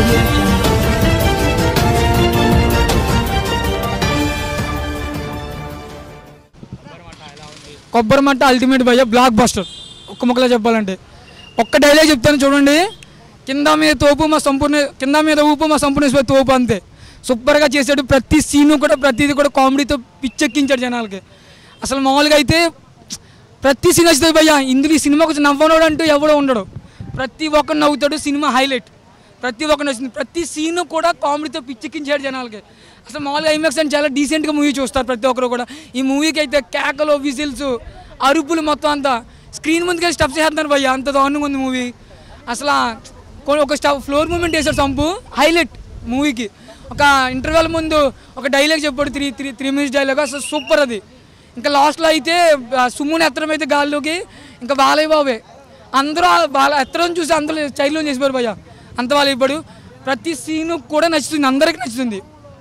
audio jungle. కొబ్బరి మంట ultimate భయ్య బ్లాక్ బస్టర్ ఒక్క ముక్కలో చెప్పాలంటే ఒక్క డైలాగ్ చెప్తాను చూడండి కింద మీద తోపు మా సంపూర్ణ కింద మీద ఊపు మా సంపూర్ణ తోపు అంతే సూపర్గా చేశాడు ప్రతి సీను కూడా ప్రతిదీ కూడా కామెడీతో పిచ్చెక్కించాడు జనాలకి అసలు మామూలుగా అయితే ప్రతి సీన్ వస్తుంది భయ్య ఇందులో ఈ సినిమా కొంచెం నవ్వనోడు అంటూ ఎవడో ఉండడు ప్రతి ఒక్కరు నవ్వుతాడు సినిమా హైలైట్ ప్రతి ఒక్కరు నచ్చింది ప్రతి సీన్ కూడా కామెడీతో పిచ్చెక్కించాడు జనాలకి అసలు మామూలుగా ఐమాక్స్ అని చాలా డీసెంట్గా మూవీ చూస్తారు ప్రతి ఒక్కరు కూడా ఈ మూవీకి అయితే కేకలు విజిల్స్ అరుపులు మొత్తం అంతా స్క్రీన్ ముందుకే స్టఫ్ చేస్తున్నారు భయ్య అంత దారుణంగా ఉంది మూవీ అసలు కొ- ఒక స్టఫ్ ఫ్లోర్ మూమెంట్ వేశాడు సంపు హైలైట్ మూవీకి ఒక ఇంటర్వెల్ ముందు ఒక డైలాగ్ చెప్పాడు three three three minutes dialogue అసలు సూపర్ అది ఇంకా లాస్ట్లో అయితే ఆ సుమ్ముని ఎత్తడం అయితే గాల్లోకి ఇంకా బాలయ్య బాబే అందరూ ఆ బాల ఎత్తడం చూసి అందరూ చైల్డ్లో చేసిపోయారు భయ్య అంత వాళ్ళు ఇప్పుడు ప్రతి సీను కూడా నచ్చుతుంది అందరికీ నచ్చుతుంది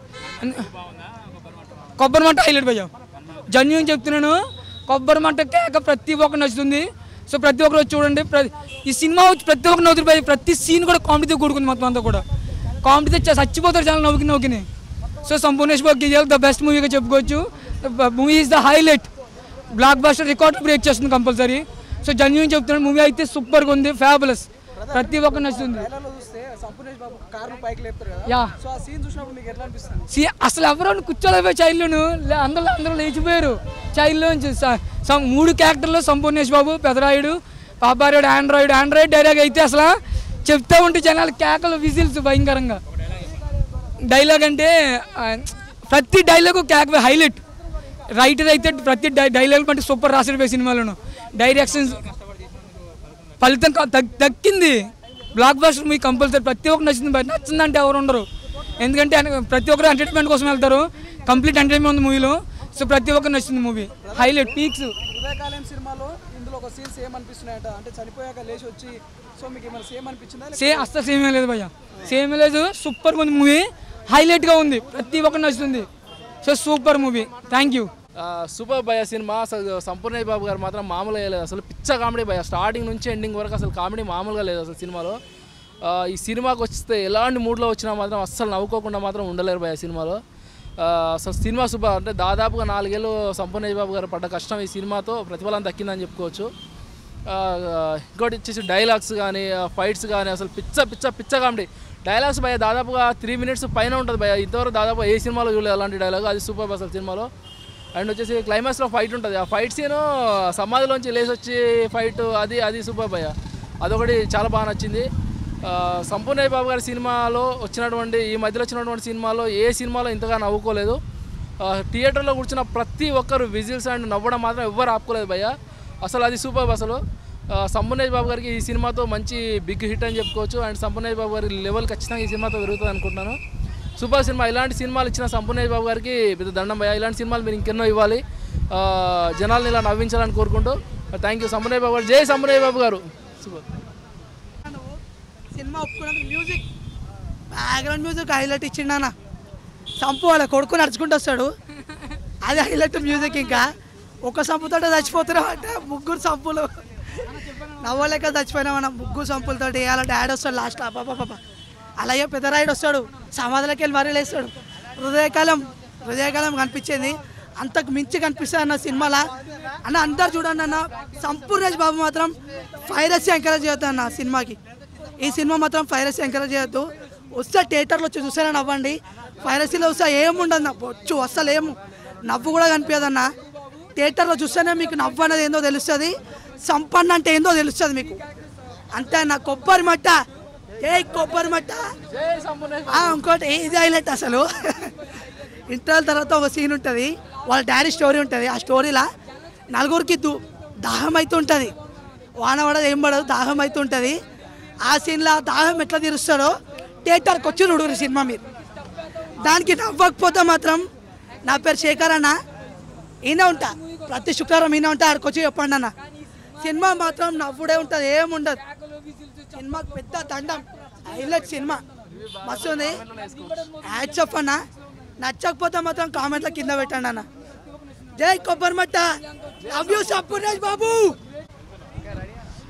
కొబ్బరి మంట హైలైట్ భయ్య జన్యున్ చెప్తున్నాను కొబ్బరి మంట కేక ప్రతి ఒక్కరు నచ్చుతుంది సో ప్రతి ఒక్కరు వచ్చి చూడండి ప్ర- ఈ సినిమా వచ్చి ప్రతి ఒక్కరు నవ్వుతుంది భయ్య ప్రతి సీన్ కూడా కామెడీతో కూడుకుంది మొత్తం అంతా కూడా కామెడీతో చ- చచ్చిపోతారు చాలా నవ్వుకి నవ్వుకిని సో సంపూర్ణేష్ బాబు గిజల్ ద బెస్ట్ మూవీగా చెప్పుకోవచ్చు movie is the highlight blockbuster record break చేస్తుంది కంపల్సరీ సో జన్యున్ చెప్తున్నాను మూవీ అయితే సూపర్గా ఉంది ఫ్యాబులస్ ప్రతి ఒక్కరు నచ్చుతుంది ట్రైలర్లో చూస్తే సంపూర్ణేష్ బాబు కారు పైకి లేపుతారు కదా యా సో ఆ సీన్ చూసినప్పుడు మీకు ఎట్లా అనిపిస్తుంది సి అసలు ఎవరో కూర్చోలేకపోయి చైల్డ్లోను అందరూ అందరూ లేచిపోయారు చైల్డ్లోంచి స- సం- మూడు క్యారెక్టర్లు Sampoornesh Babu Pedarayudu Paparayudu android android dialogue అయితే అసలు చెప్తా ఉంటే జనాలు కేకలు విజిల్స్ భయంకరంగా డైలాగ్ అంటే ఆ, ప్రతి డైలాగు క్యాక్ హైలైట్ రైటర్ అయితే ప్రతి డై- డైలాగ్ అంటే సూపర్ రాసాడు పోయి సినిమాలోను డైరెక్షన్స్ ఫలితం కా- దక్- దక్కింది బ్లాక్ బాస్టర్ మీ కంపల్సరీ ప్రతి ఒక్కరు నచ్చింది బట్ నచ్చిందంటే ఎవరు ఉండరు ఎందుకంటే అన- ప్రతి ఒక్కరు ఎంటర్టైన్మెంట్ కోసం వెళ్తారు కంప్లీట్ ఎంటర్టైన్మెంట్ ఉంది మూవీలో సో ప్రతి ఒక్కరు నచ్చింది మూవీ హైలైట్ పీక్స్ హృదయకాలం సినిమాలో ఇందులో ఒక సీన్ సేమ్ అనిపిస్తున్నాయట అంటే చనిపోయాక లేచి వచ్చి సో మీకు ఏమైనా సేమ్ అనిపించిందా లేక- సే అస్సలు సేమ్ లేదు భయ్య సేమ్ లేదు సూపర్ ఉంది మూవీ హైలైట్గా ఉంది ప్రతి ఒక్కరు నచ్చుతుంది so super movie thank you ఆ, సూపర్ భయ సినిమా అసలు సంపూర్ణ బాబు గారు మాత్రం మామూలుగా లేదు అసలు పిచ్చ కామెడీ భయ స్టార్టింగ్ నుంచి ఎండింగ్ వరకు అసలు కామెడీ మామూలుగా లేదు అసలు సినిమాలో ఆ, ఈ సినిమాకి వస్తే ఎలాంటి మూడ్లో వచ్చినా మాత్రం అస్సలు నవ్వుకోకుండా మాత్రం ఉండలేరు భయ సినిమాలో ఆ, అసలు సినిమా సూపర్ అంటే దాదాపుగా నాలుగేళ్ళు సంపూర్ణ బాబు గారు పడ్డ కష్టం ఈ సినిమాతో ప్రతిఫలం దక్కిందని చెప్పుకోవచ్చు ఆ, ఇంకోటి వచ్చేసి డైలాగ్స్ కానీ ఫైట్స్ కానీ అసలు పిచ్చ పిచ్చ పిచ్చ కామెడీ డైలాగ్స్ భయ దాదాపుగా త్రీ మినిట్స్ పైన ఉంటుంది భయ ఇంతవరకు దాదాపు ఏ సినిమాలో చూడలేదు అలాంటి డైలాగ్ అది సూపర్ అసలు సినిమాలో అండ్ వచ్చేసి క్లైమాక్స్లో ఫైట్ ఉంటుంది ఆ ఫైట్ సీన్ సమాధిలోంచి లేచి వచ్చి ఫైట్ అది అది సూపర్ భయ అదొకటి చాలా బాగా నచ్చింది ఆ, సంపూర్ణ బాబు గారి సినిమాలో వచ్చినటువంటి ఈ మధ్యలో వచ్చినటువంటి సినిమాలో ఏ సినిమాలో ఇంతగా నవ్వుకోలేదు ఆ, థియేటర్లో కూర్చున్న ప్రతి ఒక్కరు విజిల్స్ అండ్ నవ్వడం మాత్రం ఎవ్వరు ఆపుకోలేదు భయ్య అసలు అది సూపర్ అసలు ఆ, సంపూర్ణేష్ బాబు గారికి ఈ సినిమాతో మంచి బిగ్ హిట్ అని చెప్పుకోవచ్చు అండ్ సంపూర్ణేష్ బాబు గారి లెవెల్ ఖచ్చితంగా ఈ సినిమాతో పెరుగుతుంది అనుకుంటున్నాను సూపర్ సినిమా ఇలాంటి సినిమాలు ఇచ్చిన సంపూర్ణేష్ బాబు గారికి పెద్ద దండం భయ్య ఇలాంటి సినిమాలు మీరు ఇంకెన్నో ఇవ్వాలి ఆ, జనాల్ని ఇలా నవ్వించాలని కోరుకుంటూ థ్యాంక్ యూ సంపూర్ణేష్ బాబు గారు జై సంపూర్ణేష్ బాబు గారు సూపర్ సినిమా ఒప్పుకున్నందుకు మ్యూజిక్ బ్యాక్గ్రౌండ్ మ్యూజిక్ హైలైట్ ఇచ్చిండు అన్న సంపు వాళ్ళ కొడుకు నడుచుకుంటూ వస్తాడు అది హైలైట్ మ్యూజిక్ ఇంకా ఒక సంపుతో చచ్చిపోతున్నాం అంటే ముగ్గురు సంపులు నవ్వలేక చచ్చిపోయినామన్న ముగ్గురు సంపులతో అలా డాడీ వస్తాడు లాస్ట్ పాప అలాగే పెద్దరాయుడు వస్తాడు సమాధిలోకి వెళ్ళి మరీ లేస్తాడు హృదయకాలం హృదయకాలం కనిపించింది అంతకు మించి కనిపిస్తుంది అన్న సినిమాలో అన్న అందరు చూడండి అన్న సంపూర్ణేష్ బాబు మాత్రం ఫైరస్ ఎంకరేజ్ చేయొద్దు అన్న సినిమాకి ఈ సినిమా మాత్రం ఫైరసీ ఎంకరేజ్ చేయొద్దు వస్తే థియేటర్లో వచ్చి చూసారని నవ్వండి ఫైరసీలో వస్తే ఏముండదు నా వచ్చు అస్సలు ఏము నవ్వు కూడా కనిపించదన్న థియేటర్లో చూస్తేనే మీకు నవ్వు అనేది ఏందో తెలుస్తుంది సంపన్న అంటే ఏందో తెలుస్తుంది మీకు అంతే అన్న కొబ్బరి మట్ట ఏ కొబ్బరి మట్ట ఆ, ఇంకోటి ఇది హైలైట్ అసలు ఇంటర్వెల్ తర్వాత ఒక సీన్ ఉంటుంది వాళ్ళ డాడీ స్టోరీ ఉంటుంది ఆ స్టోరీలో నలుగురికి దు దాహం అయితే ఉంటుంది వాన పడదు ఏం పడదు దాహం అయితే ఉంటుంది ఆ సీన్లో దాహం ఎట్లా తీరుస్తాడో థియేటర్కి వచ్చి చూడరు సినిమా మీరు దానికి నవ్వకపోతే మాత్రం నా పేరు శేఖర్ అన్న ఈయన ఉంటా ప్రతి శుక్రవారం ఈయన ఉంటా ఆడికి వచ్చి చెప్పండి అన్న సినిమా మాత్రం నవ్వుడే ఉంటుంది ఏముండదు సినిమాకి పెద్ద దండం హైలైట్ సినిమా మస్తు ఉంది హ్యాట్స్ ఆఫ్ అన్న నచ్చకపోతే మాత్రం కామెంట్ల కింద పెట్టండి అన్న జై కొబ్బరి మట్ట లవ్ యూ సంపూర్ణేష్ బాబు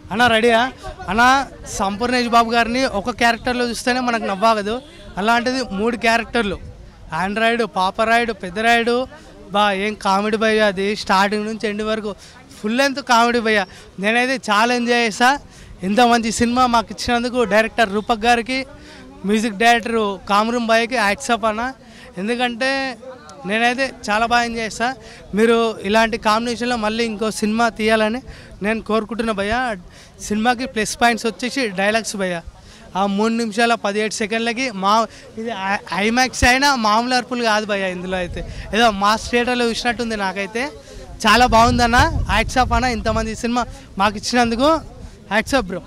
అన్న రెడీయా అన్న సంపూర్ణేష్ బాబు గారిని ఒక క్యారెక్టర్లో చూస్తేనే మనకు నవ్వాగదు అలాంటిది మూడు క్యారెక్టర్లు ఆండ్రాయిడ్ పాపరాయుడు పెద్దరాయుడు బా ఏం కామెడీ భయ్య అది స్టార్టింగ్ నుంచి ఎండ్ వరకు ఫుల్ లెంత్ కామెడీ భయ్య నేనైతే చాలా ఎంజాయ్ చేసా ఇంత మంచి సినిమా మాకు ఇచ్చినందుకు డైరెక్టర్ రూపక్ గారికి మ్యూజిక్ డైరెక్టర్ కామరూమ్ బాయ్కి యాక్సప్ అన్న ఎందుకంటే నేనైతే చాలా బాగా ఎంజాయ్ చేస్తా మీరు ఇలాంటి కాంబినేషన్లో మళ్ళీ ఇంకో సినిమా తీయాలని నేను కోరుకుంటున్నా భయ్య సినిమాకి ప్లస్ పాయింట్స్ వచ్చేసి డైలాగ్స్ భయ్య ఆ మూడు నిమిషాల పదిహేడు సెకండ్లకి మా ఇది ఐ- ఐమాక్స్ అయినా మామూలు అర్పులు కాదు భయ్య ఇందులో అయితే ఏదో మాస్ థియేటర్లో చూసినట్టుంది నాకైతే చాలా బాగుందన్న యాక్సప్ అన్న ఇంతమంది సినిమా మాకు ఇచ్చినందుకు యాక్సప్ బ్రో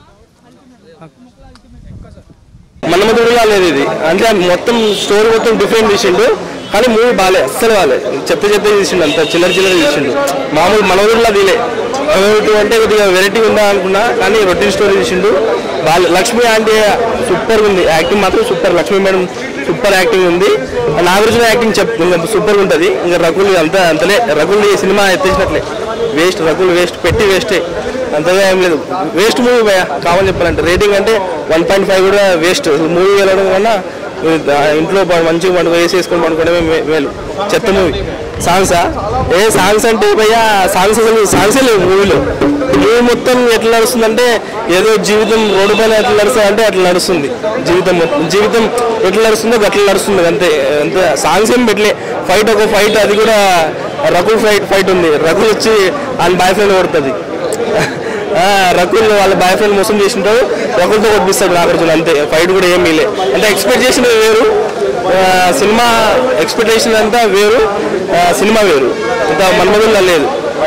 మన్మధుడుగా లేదు ఇది అంటే మొత్తం స్టోరీ మొత్తం డిఫరెంట్ తీసిండు కానీ మూవీ బాలే అస్సలు బాలే చెత్త చెత్త తీసిండు అంత చిల్లర చిల్లర తీసిండు మామూలు మనోడులా తీలే మనోడు అంటే కొద్దిగా వెరైటీ ఉందా అనుకున్నా కానీ రొటీన్ స్టోరీ తీసిండు బాలే లక్ష్మి ఆంటీ సూపర్ ఉంది యాక్టింగ్ మాత్రం super Lakshmi madam super acting ఉంది నాగార్జున యాక్టింగ్ చెప్ సూపర్ ఉంటుంది ఇంకా రకుల్ అంతా అంతలే రకుల్ ఈ సినిమా ఎత్తేసినట్లే వేస్ట్ రకుల్ వేస్ట్ పెట్టి వేస్టే అంతగా ఏం లేదు వేస్ట్ మూవీ భయ కావాలని చెప్పాలంటే రేటింగ్ అంటే వన్ పాయింట్ ఫైవ్ కూడా వేస్ట్ మూవీ వెళ్ళడం కన్నా ఆ, ఇంట్లో ప- మంచిగా పండుగ వేసి వేసుకొని పండుకోవడమే మే- మేలు చెత్త మూవీ సాంగ్సా ఏ సాంగ్స్ అంటే భయ్య సాంగ్స్ అసలు సాంగ్సే లేవు మూవీలో మూవీ మొత్తం ఎట్లా నడుస్తుందంటే ఏదో జీవితం రోడ్డు పైన ఎట్లా నడుస్తుంది అంటే అట్లా నడుస్తుంది జీవితం మొత్తం జీవితం ఎట్లా నడుస్తుందో అట్లా నడుస్తుంది అంతే అంతే సాంగ్స్ ఏం పెట్టలే ఫైట్ ఒక ఫైట్ అది కూడా రకుల్ ఫైట్ ఫైట్ ఉంది రకుల్ వచ్చి ఆయన బాయ్ ఫ్రెండ్ కొడుతుంది ఆ, రకుల్ వాళ్ళ బాయ్ ఫ్రెండ్ మోసం చేసింటాడు రకుల్తో కొట్టిస్తాడు నాగార్జున అంతే ఫైట్ కూడా ఏం మీలే అంటే ఎక్స్పెక్ట్ చేసినవి వేరు ఆ, సినిమా ఎక్స్పెక్టేషన్ అంతా వేరు ఆ, సినిమా వేరు అంత మన్మధుల్లో లేదు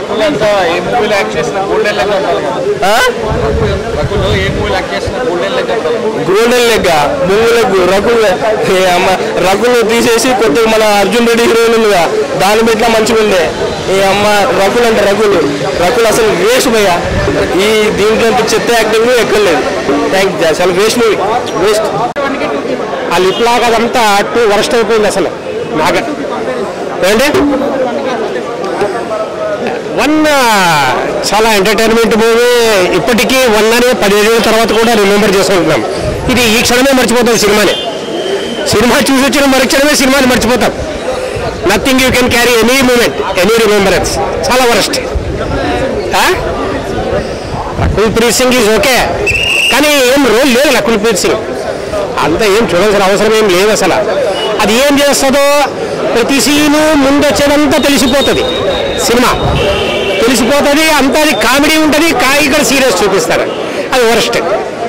ఆ? గోల్డెన్ లెగ్ ముంగు లెగ్ రకుల్ ఏ అమ్మ రకుల్ తీసేసి కొత్తగా మన అర్జున్ రెడ్డి హీరోయిన్ ఉందిగా దాని పెట్టినా మంచిగా ఉండే ఈ అమ్మ రకుల్ అంటే రకుల్ రకుల్ అసలు వేస్ట్ భయ్య ఈ దీంట్లో అంత చెత్త యాక్టింగ్ ఎక్కలేదు థ్యాంక్ యూ అసలు వేస్ట్ మూవీ వేస్ట్ ఆ లిప్ లాగా అదంతా టూ వరస్ట్ అయిపోయింది అసలు నాగా ఏంటి వన్ చాలా ఎంటర్టైన్మెంట్ మూవీ ఇప్పటికీ వన్ అని పదిహేను తర్వాత కూడా రిమెంబర్ చేసుకుంటున్నాం ఇది ఈ క్షణమే మర్చిపోతాం సినిమాని సినిమా చూసి వచ్చిన మరుక్షణమే సినిమాని మర్చిపోతాం nothing you can carry any moment any remembrance చాలా worst Rakul Preet Singh is okay కానీ ఏం రోల్ లేదు రకుల్ ప్రీత్ సింగ్ అంత ఏం చూడాల్సిన అవసరం ఏం లేదు అసలు అది ఏం చేస్తుందో ప్రతి సీను ముందు వచ్చేదంతా తెలిసిపోతుంది సినిమా తెలిసిపోతుంది అంతా అది కామెడీ ఉంటుంది కా ఇక్కడ సీరియస్ చూపిస్తారు అది worst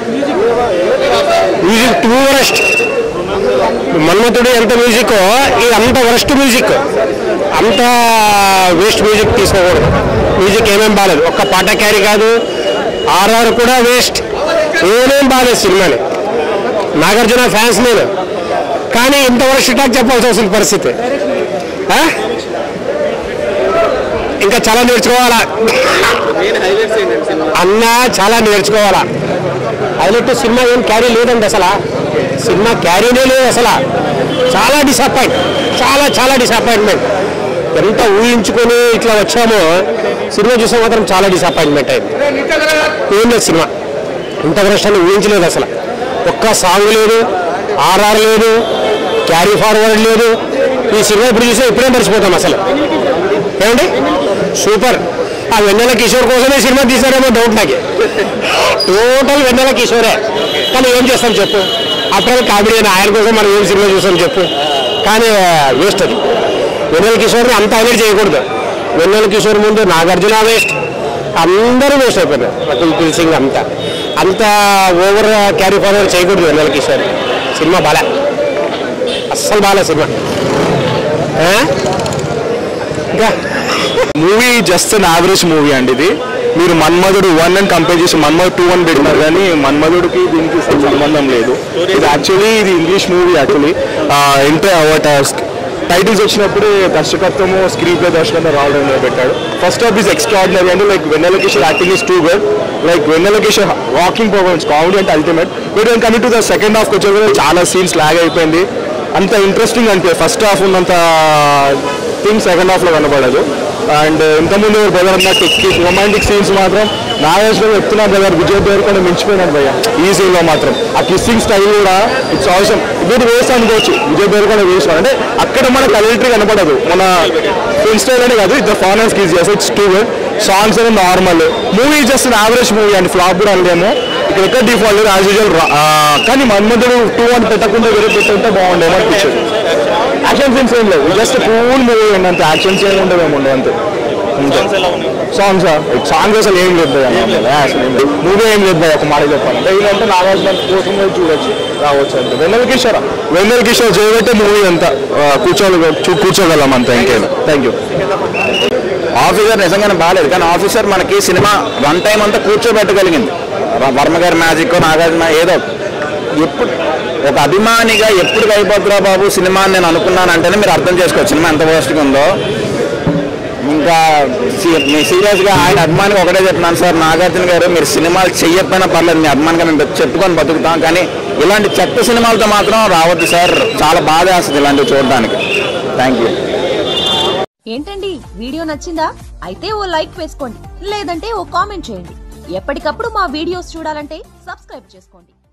music too worst Manmadhudu ఎంత మ్యూజిక్ ఇది అంత వరస్ట్ మ్యూజిక్ అంత వేస్ట్ మ్యూజిక్ తీసుకోకూడదు మ్యూజిక్ ఏమేం బాగాలేదు ఒక్క పాట క్యారీ కాదు ఆర్ఆర్ కూడా వేస్ట్ ఏమేం బాగాలేదు సినిమాని నాగార్జున ఫ్యాన్స్ నేను కానీ ఇంత వరస్ట్ టాక్ చెప్పాల్సి వస్తుంది పరిస్థితి ఆ? ఇంకా చాలా నేర్చుకోవాలా అన్న చాలా నేర్చుకోవాలా హైలైట్ సినిమా ఏం క్యారీ లేదండి అసలు సినిమా క్యారీనే లేదు అసలు చాలా డిసప్పాయింట్ చాలా చాలా డిసప్పాయింట్మెంట్ ఎంత ఊహించుకొని ఇట్లా వచ్చామో సినిమా చూసే మాత్రం చాలా డిసప్పాయింట్మెంట్ అయింది ఏం లేదు సినిమా ఇంత కష్టాన్ని ఊహించలేదు అసలు ఒక్క సాంగ్ లేదు ఆర్ఆర్ లేదు క్యారీ ఫార్వర్డ్ లేదు ఈ సినిమా ఇప్పుడు చూస్తే ఇప్పుడే మర్చిపోతాం అసలు ఏమండి సూపర్ ఆ వెన్నెల కిషోర్ కోసమే సినిమా తీశారేమో డౌట్ నాకు టోటల్ వెన్నెల కిషోరే కానీ ఏం చేస్తాం చెప్పు అప్పుడు కామెడీ అని ఆయన కోసం మనం ఏం సినిమా చూస్తాం చెప్పు కానీ వేస్ట్ అది వెన్నెల కిషోర్ని అంత హైలైట్ చేయకూడదు వెన్నెల కిషోర్ ముందు నాగార్జున వేస్ట్ అందరూ వేస్ట్ అయిపోయినారు రకుల్ ప్రీత్ సింగ్ అంతా అంత ఓవర్ క్యారీ ఫార్వర్డ్ చేయకూడదు వెన్నెల కిషోర్ సినిమా బాలే అస్సలు బాలే సినిమా ఆ? ఇంకా movie just an average movie అండి ఇది మీరు మన్మధుడు వన్ అని కంపేర్ చేసి మన్మధుడు టూ అని పెట్టినారు కానీ మన్మధుడికి దీనికి అసలు సంబంధం లేదు ఇది యాక్చువల్లీ ఇది English movie actually inter titles వచ్చినప్పుడు దర్శకత్వము స్క్రీన్ ప్లే దర్శకత్వం రావడం పెట్టాడు ఫస్ట్ ఆఫ్ ఇస్ ఎక్స్ట్రాడినరీ అంటే like Vennela Kishore acting is too good like Vennela Kishore walking performance comedy అంటే ultimate but when coming to the second half వచ్చే చాలా సీన్స్ లాగ్ అయిపోయింది అంత ఇంట్రెస్టింగ్ అంటే ఫస్ట్ హాఫ్ ఉన్నంత థింగ్ సెకండ్ హాఫ్లో కనబడదు అండ్ ఇంతకుముందు బ్రదర్ అన్నట్టు రొమాంటిక్ సీన్స్ మాత్రం నాగేశ్వరం చెప్తున్నాను కదా విజయ్ దేవరకొండ మించిపోయినాడు భయ్య ఈ సీన్ లో మాత్రం ఆ కిస్సింగ్ స్టైల్ కూడా ఇట్స్ అవసరం ఇది వేస్ట్ అనుకోవచ్చు విజయ్ దేవరకొండ వేస్ట్ అంటే అక్కడ మన కలెక్టరీ కనపడదు మన ఫిల్మ్ స్టైల్ అనే కాదు ఇద్దరు ఫారెన్స్ కిస్ చేస్తే ఇట్స్ టూ గుడ్ సాంగ్స్ అనేది normal movie just average movie అండి ఫ్లాప్ కూడా అనలేము ఇక్కడ ఎక్కడ డిఫాల్ట్ యాజ్ యూజువల్ కానీ మన్మధుడు టూ అని పెట్టకుండా వేరే పెట్టుంటే బాగుండేమో అనిపించింది యాక్షన్ సీన్స్ ఏం లేవు జస్ట్ కూల్ మూవీ అండి అంతే యాక్షన్ సీన్ ఉండదు ఏమి ఉండదు అంతే సాంగ్స్ సాంగ్స్ అసలు ఏం లేదు మూవీ ఏం లేదు భయ్య, ఒక మాట చెప్పాలంటే ఇదంటే నాగార్జున కోసం పోయి చూడొచ్చు రావచ్చు అంతే వెన్నెల కిషోర్ వెన్నెల కిషోర్ చేయబట్టే మూవీ అంతా ఆ, కూర్చోగల చూ- కూర్చోగలం అంతే ఇంకేం థ్యాంక్ యూ ఆఫీసర్ నిజంగానే బాగాలేదు కానీ ఆఫీసర్ మనకి సినిమా వన్ టైం అంతా కూర్చోబెట్టగలిగింది ర- వర్మ గారి మ్యాజిక్ నాగార్జున ఏదో ఎప్పుడు ఒక అభిమానిగా ఎప్పుడు అయిపోద్దురా బాబు సినిమా అని నేను అనుకున్నానంటేనే మీరు అర్థం చేసుకోవచ్చు సినిమా ఎంత వర్స్ట్గా ఉందో ఇంకా సీ- మీ సీరియస్గా ఆయన అభిమానికి ఒకటే చెప్తున్నాను సార్ నాగార్జున గారు మీరు సినిమాలు చెయ్యకపోయినా పర్లేదు మీ అభిమానిగా మేము చెప్పుకొని బతుకుతాం కానీ ఇలాంటి చెత్త సినిమాలతో మాత్రం రావద్దు సార్ చాలా బాధ వేస్తుంది ఇలాంటివి చూడడానికి థ్యాంక్ యూ ఏంటండి వీడియో నచ్చిందా అయితే ఓ లైక్ వేసుకోండి లేదంటే ఓ కామెంట్ చేయండి ఎప్పటికప్పుడు మా వీడియోస్ చూడాలంటే సబ్స్క్రైబ్ చేసుకోండి